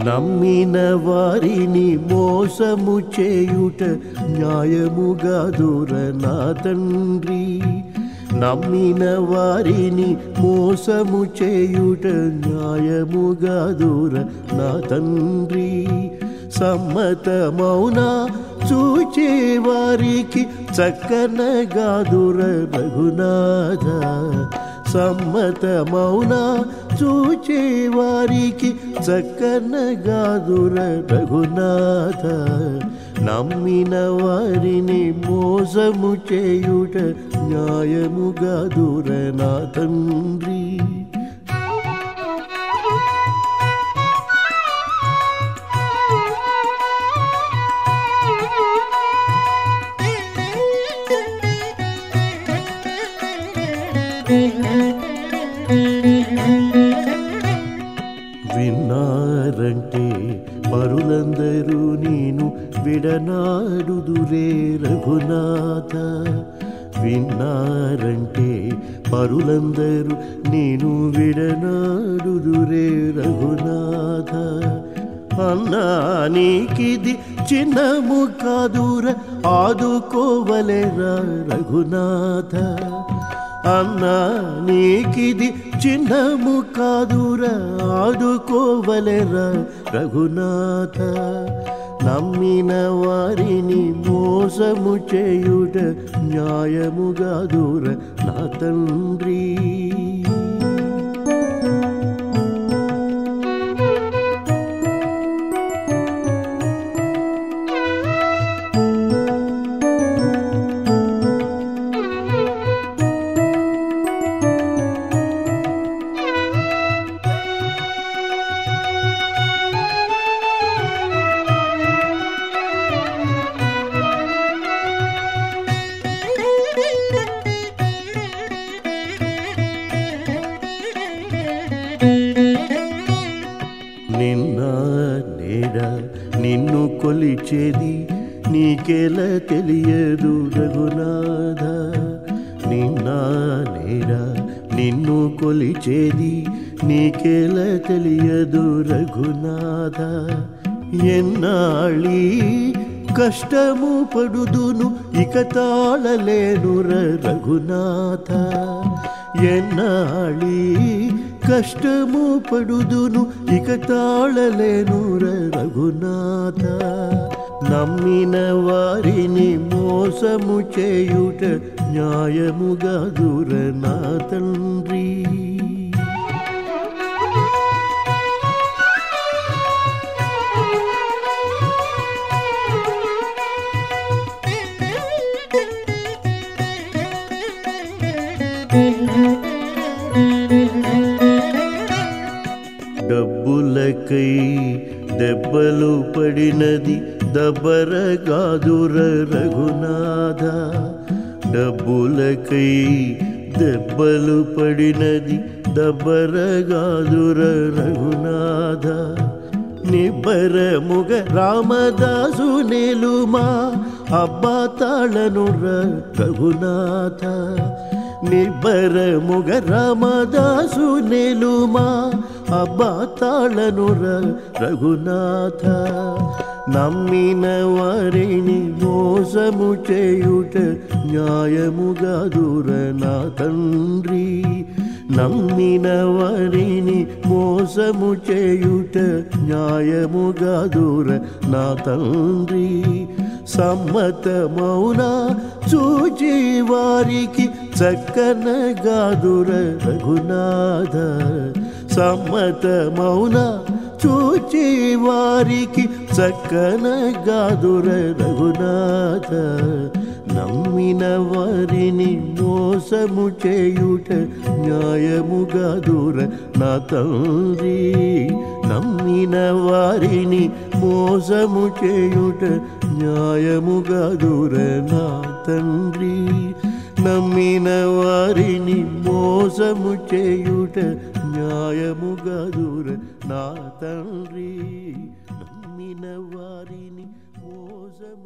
నమ్మిన వారిని మోసము చేయుట న్యాయముగా దూర నా తండ్రి నమ్మిన వారిని మోసము చేయుట న్యాయముగా దూర నా తండ్రి సమ్మతమౌన చూచే వారికి చక్కనగా దూర రఘునాథ సమ్మతమౌన చూచే వారికి చక్కనగా దుర రఘునాథ నమ్మిన వారిని మోసము చేయుట న్యాయముగా దూర నా తండ్రి విన్నారంటే పరులందరూ నేను విడనాడుదురే రఘునాథ విన్నారంటే పరులందరూ నేను విడనాడుదురే రఘునాథ అన్నా నీకిది చిన్నము కాదుర ఆదుకోవలేరా రఘునాథ అన్నా నీకిది చిన్నము కాదురా ఆదుకోవలెరా రఘునాథ నమ్మిన వారిని మోసము చేయుట న్యాయముగా దూర నా తండ్రి నిన్న నేడ నిన్ను కొలిచేది నీకెలా తెలియదు రఘునాథ నిన్న నేడ నిన్ను కొలిచేది నీకెలా తెలియదు రఘునాథ ఎన్నాళ్ళీ కష్టము పడుదును ఇక తాళలేనుర రఘునాథ ఎన్నాళ్ళీ కష్టము పడుదును ఇక తాళలేనుర రఘునాథ నమ్మిన వారిని మోసము చేయుట న్యాయముగా దూర నా తండ్రి డబ్బులకై దెబ్బలు పడినది దబ్బరగాదుర రఘునాథ డబ్బులకై దెబ్బలు పడినది దబ్బరగాదుర రఘునాథ నిబ్బరముగ రామదాసు నేలుమా అబ్బా తాళనుర రఘునాథ నిబ్బరముగ రామదాసు నేలుమా అబ్బా తాళనుర రఘునాథ నమ్మిన వారిని మోసము చేయుట న్యాయముగా దూర నా తండ్రి నమ్మిన వారిని మోసము చేయుట న్యాయముగా దూర నా తండ్రి సమ్మతమౌన చూచి వారికి చక్కనగా దుర రఘునాథ సమ్మతమౌన చూచి వారికి చక్కనగా దుర రఘునాథ నమ్మిన వారిని మోసము చేయుట న్యాయముగా దూర నా తండ్రి నమ్మిన వారిని మోసము చేయుట న్యాయముగా దూర నా తండ్రి నమ్మిన వారిని మోసము చేయుట న్యాయముగా దూర నా తండ్రి నమ్మిన వారిని మోసము